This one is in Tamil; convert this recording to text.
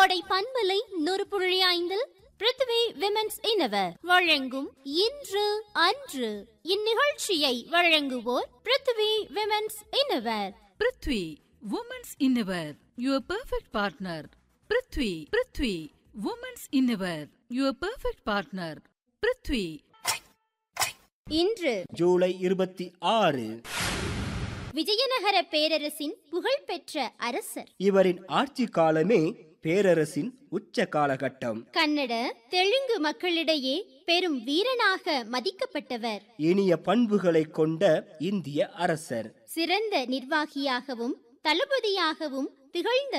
கோடை பண்பலை நூறு புள்ளி ஐந்தில் பிருத்வி விமென்ஸ் இனவர் வழங்கும் இன்று அன்று இந்நிகழ்ச்சியை வழங்குவோர் Prithvi women's innerwear Prithvi women's innerwear your perfect partner Prithvi Prithvi women's innerwear your perfect partner Prithvi இன்று ஜூலை இருபத்தி ஆறு விஜயநகர பேரரசின் புகழ்பெற்ற அரசர் இவரின் ஆட்சி காலமே பேரரசின் உச்ச காலகட்டம் கன்னட தெலுங்கு மக்களிடையே பெரும் வீரனாக மதிக்கப்பட்டவர் இனிய பண்புகளை கொண்ட இந்திய அரசர் சிறந்த நிர்வாகியாகவும் தளபதியாகவும் திகழ்ந்த